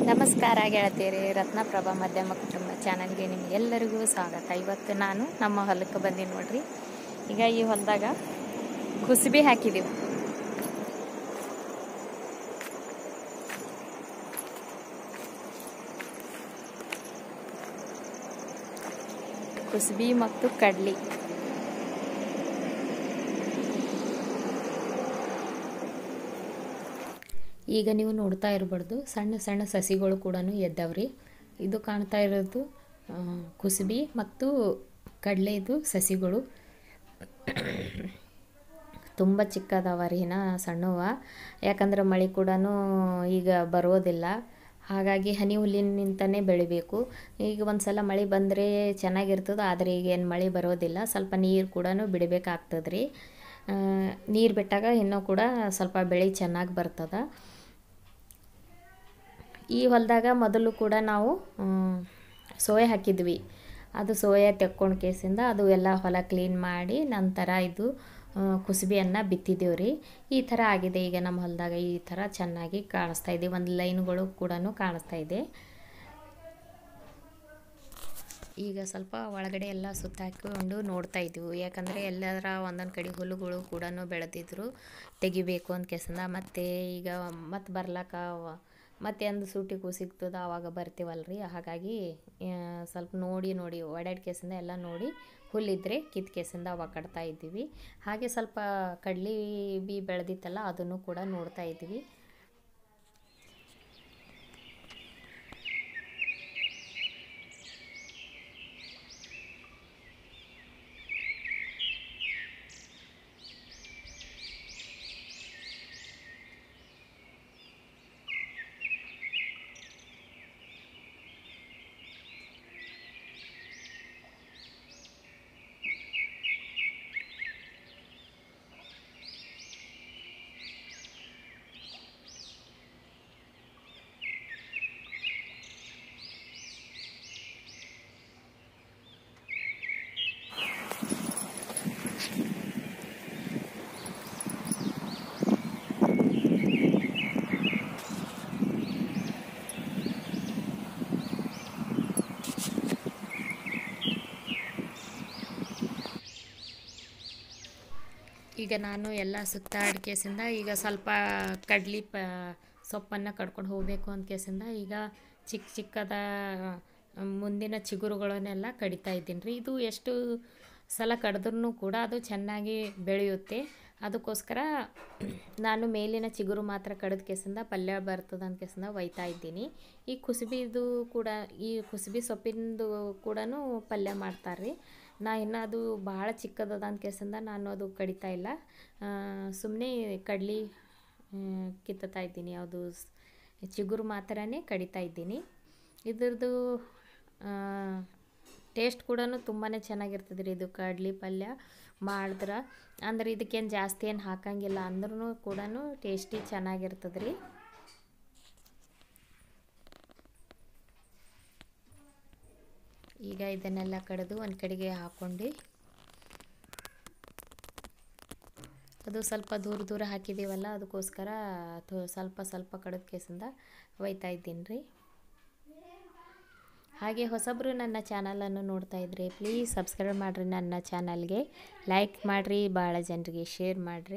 ನಮಸ್ಕಾರ ಗೆಳತಿಯರೇ ರತ್ನಪ್ರಭಾ ಮಧ್ಯಮ ಕುಟುಂಬ ಚಾನಲ್ಗೆ ನಿಮಗೆಲ್ಲರಿಗೂ ಸ್ವಾಗತ ಇವತ್ತು ನಾನು ನಮ್ಮ ಹೊಲಕ್ಕೆ ಬಂದೀನಿ ನೋಡ್ರಿ ಈಗ ಈ ಹೊಲದಾಗ ಕುಸುಬಿ ಹಾಕಿದೀವಿ ಕುಸುಬಿ ಮತ್ತು ಕಡ್ಲಿ ಈಗ ನೀವು ನೋಡ್ತಾ ಇರಬಾರ್ದು ಸಣ್ಣ ಸಣ್ಣ ಸಸಿಗಳು ಕೂಡ ಎದ್ದವ್ರಿ ಇದು ಕಾಣ್ತಾ ಇರೋದು ಆ, ಕುಸುಬಿ ಮತ್ತು ಕಡಲೆದು ಸಸಿಗಳು ತುಂಬ ಚಿಕ್ಕದವ ರೀ ಇನ್ನ ಸಣ್ಣವ ಯಾಕಂದ್ರೆ ಮಳೆ ಕೂಡ ಈಗ ಬರೋದಿಲ್ಲ ಹಾಗಾಗಿ ಹನಿ ಹುಲ್ಲಿನಿಂದನೇ ಬೆಳಿಬೇಕು ಈಗ ಒಂದು ಸಲ ಮಳೆ ಬಂದರೆ ಚೆನ್ನಾಗಿರ್ತದೆ ಆದರೆ ಈಗ ಏನು ಮಳೆ ಬರೋದಿಲ್ಲ ಸ್ವಲ್ಪ ನೀರು ಕೂಡ ಬಿಡಬೇಕಾಗ್ತದೆ ರೀ ನೀರು ಬಿಟ್ಟಾಗ ಇನ್ನೂ ಕೂಡ ಸ್ವಲ್ಪ ಬೆಳೆ ಚೆನ್ನಾಗಿ ಬರ್ತದೆ ಈ ಹೊಲದಾಗ ಮೊದಲು ಕೂಡ ನಾವು ಮ್, ಸೋಯಾ ಹಾಕಿದ್ವಿ ಅದು ಸೋಯಾ ತೆಕ್ಕೊಂಡು ಕೇಸಿಂದ ಅದು ಎಲ್ಲ ಹೊಲ ಕ್ಲೀನ್ ಮಾಡಿ ನಂತರ ಇದು ಆ, ಕುಸುಬಿಯನ್ನು ಬಿತ್ತಿದ್ದೀವಿ ರೀ ಈ ಥರ ಆಗಿದೆ ಈಗ ನಮ್ಮ ಹೊಲದಾಗ ಈ ಥರ ಚೆನ್ನಾಗಿ ಕಾಣಿಸ್ತಾ ಇದೆ ಒಂದು ಲೈನ್ಗಳು ಕೂಡ ಕಾಣಿಸ್ತಾ ಇದೆ ಈಗ ಸ್ವಲ್ಪ ಒಳಗಡೆ ಎಲ್ಲ ಸುತ್ತಾಕೊಂಡು ನೋಡ್ತಾ ಇದ್ವಿ ಯಾಕಂದರೆ ಎಲ್ಲರ ಒಂದೊಂದು ಕಡೆ ಹುಲ್ಲುಗಳು ಕೂಡ ಬೆಳೆದಿದ್ರು ತೆಗಿಬೇಕು ಅಂತ ಕೆಸಂದ ಮತ್ತು ಈಗ ಮತ್ತೆ ಬರ್ಲಾಕ ವ- ಮತ್ತೆ ಒಂದು ಸೂಟಿಗೂ ಸಿಗ್ತದ ಆವಾಗ ಬರ್ತೀವಲ್ರಿ ಹಾಗಾಗಿ ಆ, ಸ್ವಲ್ಪ ನೋಡಿ ನೋಡಿ ಓಡಾಡಿ ಕೇಸಿಂದ ಎಲ್ಲ ನೋಡಿ ಹುಲ್ಲಿದ್ರೆ ಕಿತ್ ಕೇಸಿಂದ ಅವಾಗ ಕಟ್ತಾ ಇದ್ದೀವಿ ಹಾಗೆ ಸ್ವಲ್ಪ ಕಡ್ಲಿ ಬಿ ಬೆಳೆದಿತ್ತಲ್ಲ ಅದನ್ನು ಕೂಡ ನೋಡ್ತಾ ಇದ್ದೀವಿ ಈಗ ನಾನು ಎಲ್ಲ ಸುತ್ತಾಡಿ ಕೇಸಿಂದ ಈಗ ಸ್ವಲ್ಪ ಕಡ್ಲಿ ಪ ಸೊಪ್ಪನ್ನು ಕಡ್ಕೊಂಡು ಹೋಗಬೇಕು ಅಂತ ಕೇಸಿಂದ ಈಗ ಚಿಕ್ಕ ಚಿಕ್ಕದ ಮುಂದಿನ ಚಿಗುರುಗಳನ್ನೆಲ್ಲ ಕಡಿತಾ ಇದ್ದೀನಿ ರೀ ಇದು ಎಷ್ಟು ಸಲ ಕಡಿದ್ರೂ ಕೂಡ ಅದು ಚೆನ್ನಾಗಿ ಬೆಳೆಯುತ್ತೆ ಅದಕ್ಕೋಸ್ಕರ ನಾನು ಮೇಲಿನ ಚಿಗುರು ಮಾತ್ರ ಕಡಿದ ಕೇಸಿಂದ ಪಲ್ಯ ಬರ್ತದೆ ಅಂತ ಕೇಸಿಂದ ಒಯ್ತಾ ಇದ್ದೀನಿ ಈ ಕುಸುಬಿದು ಕೂಡ ಈ ಕುಸುಬಿ ಸೊಪ್ಪಿಂದು ಕೂಡ ಪಲ್ಯ ಮಾಡ್ತಾರೆ ರೀ ನಾ ಇನ್ನು ಅದು ಭಾಳ ಚಿಕ್ಕದದ ಅಂತ ಕೇಸಿಂದ ನಾನು ಅದು ಕಡಿತಾ ಇಲ್ಲ ಸುಮ್ಮನೆ ಕಡ್ಲಿ ಆ, ಕಿತ್ತತಾ ಇದ್ದೀನಿ ಅದು ಸ್- ಚಿಗುರು ಮಾತ್ರನೇ ಕಡಿತಾ ಇದ್ದೀನಿ ಇದ್ರದ್ದು ಟೇಸ್ಟ್ ಕೂಡ ತುಂಬಾ ಚೆನ್ನಾಗಿರ್ತದೆ ರೀ ಇದು ಕಡ್ಲಿ ಪಲ್ಯ ಮಾಡಿದ್ರೆ ಅಂದ್ರೆ ಇದಕ್ಕೇನು ಜಾಸ್ತಿ ಏನು ಹಾಕಂಗಿಲ್ಲ ಅಂದ್ರೂ ಕೂಡ ಟೇಸ್ಟಿ ಚೆನ್ನಾಗಿರ್ತದೆ ರೀ ಈಗ ಇದನ್ನೆಲ್ಲ ಕಡಿದು ಒಂದು ಕಡೆಗೆ ಹಾಕ್ಕೊಂಡು ಅದು ಸ್ವಲ್ಪ ದೂರ ದೂರ ಹಾಕಿದ್ದೀವಲ್ಲ ಅದಕ್ಕೋಸ್ಕರ ಥೋ- ಸ್ವಲ್ಪ ಸ್ವಲ್ಪ ಕಡಿದ ಕೇಸಿಂದ ಒಯ್ತಾ ಇದ್ದೀನಿ ರೀ ಹಾಗೆ ಹೊಸಬ್ರು ನನ್ನ ಚಾನಲನ್ನು ನೋಡ್ತಾ ಇದ್ರೆ ಪ್ಲೀಸ್ ಸಬ್ಸ್ಕ್ರೈಬ್ ಮಾಡಿರಿ ನನ್ನ ಚಾನಲ್ಗೆ ಲೈಕ್ ಮಾಡಿರಿ ಭಾಳ ಜನರಿಗೆ ಶೇರ್ ಮಾಡಿರಿ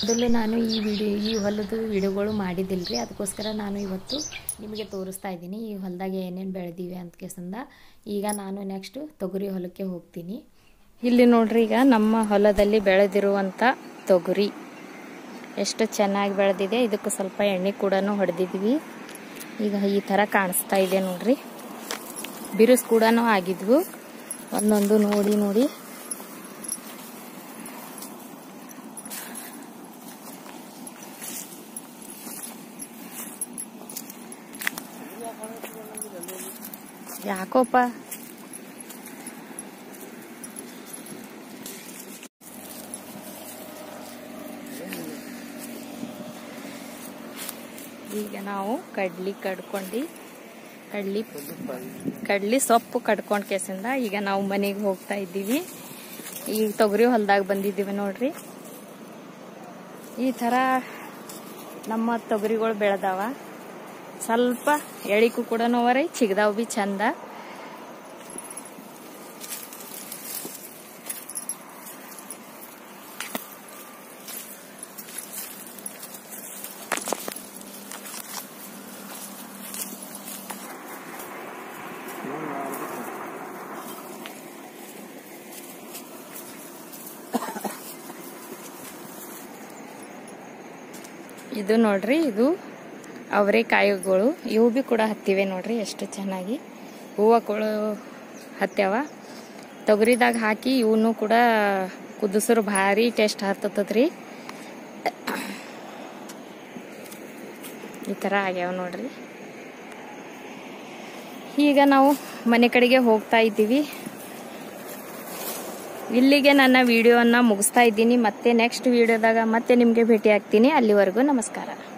ಮೊದಲು ನಾನು ಈ ವಿಡಿಯೋ ಈ ಹೊಲದ ವಿಡಿಯೋಗಳು ಮಾಡಿದ್ದಿಲ್ಲ ರೀ ಅದಕ್ಕೋಸ್ಕರ ನಾನು ಇವತ್ತು ನಿಮಗೆ ತೋರಿಸ್ತಾ ಇದ್ದೀನಿ ಈ ಹೊಲದಾಗ ಏನೇನು ಬೆಳೆದಿವೆ ಅಂತ ಕೇಸಂದ ಈಗ ನಾನು ನೆಕ್ಸ್ಟು ತೊಗರಿ ಹೊಲಕ್ಕೆ ಹೋಗ್ತೀನಿ ಇಲ್ಲಿ ನೋಡ್ರಿ ಈಗ ನಮ್ಮ ಹೊಲದಲ್ಲಿ ಬೆಳೆದಿರುವಂಥ ತೊಗರಿ ಎಷ್ಟು ಚೆನ್ನಾಗಿ ಬೆಳೆದಿದೆ ಇದಕ್ಕೆ ಸ್ವಲ್ಪ ಎಣ್ಣೆ ಕೂಡ ಹೊಡೆದಿದ್ವಿ ಈಗ ಈ ಥರ ಕಾಣಿಸ್ತಾ ಇದೆ ನೋಡ್ರಿ ಬಿರುಸ್ ಕೂಡ ಆಗಿದ್ವು ಒಂದೊಂದು ನೋಡಿ ನೋಡಿ ಯಾಕೋಪ್ಪ ಈಗ ನಾವು ಕಡ್ಲಿ ಕಡ್ಕೊಂಡು ಕಡ್ಲಿ ಕಡ್ಲಿ ಸೊಪ್ಪು ಕಡ್ಕೊಂಡ್ ಕೇಸಿಂದ ಈಗ ನಾವು ಮನೆಗೆ ಹೋಗ್ತಾ ಇದ್ದೀವಿ ಈಗ ತೊಗರಿ ಹೊಲ್ದಾಗ ಬಂದಿದ್ದೀವಿ ನೋಡ್ರಿ ಈ ಥರ ನಮ್ಮ ತೊಗರಿಗಳು ಬೆಳೆದಾವ ಸ್ವಲ್ಪ ಎಳಿಕು ಕೂಡ ನೋವರಿ ಚಿಗದಾವ್ ಬಿ ಚಂದ ಇದು ನೋಡ್ರಿ ಇದು ಅವರೆಕಾಯಿಗಳು ಇವು ಬಿ ಕೂಡ ಹತ್ತಿವೆ ನೋಡ್ರಿ ಎಷ್ಟು ಚೆನ್ನಾಗಿ ಹೂವಗಳು ಹತ್ಯಾವ ತೊಗರಿದಾಗ ಹಾಕಿ ಇವನು ಕೂಡ ಕುದಿಸ್ರು ಭಾರಿ ಟೇಸ್ಟ್ ಹತ್ತತದ್ರಿ ಈ ಥರ ಆಗ್ಯಾವ ನೋಡ್ರಿ ಈಗ ನಾವು ಮನೆ ಕಡೆಗೆ ಹೋಗ್ತಾ ಇದ್ದೀವಿ ಇಲ್ಲಿಗೆ ನನ್ನ ವಿಡಿಯೋವನ್ನು ಮುಗಿಸ್ತಾ ಇದ್ದೀನಿ ಮತ್ತೆ ನೆಕ್ಸ್ಟ್ ವಿಡಿಯೋದಾಗ ಮತ್ತೆ ನಿಮಗೆ ಭೇಟಿ ಆಗ್ತೀನಿ ಅಲ್ಲಿವರೆಗೂ ನಮಸ್ಕಾರ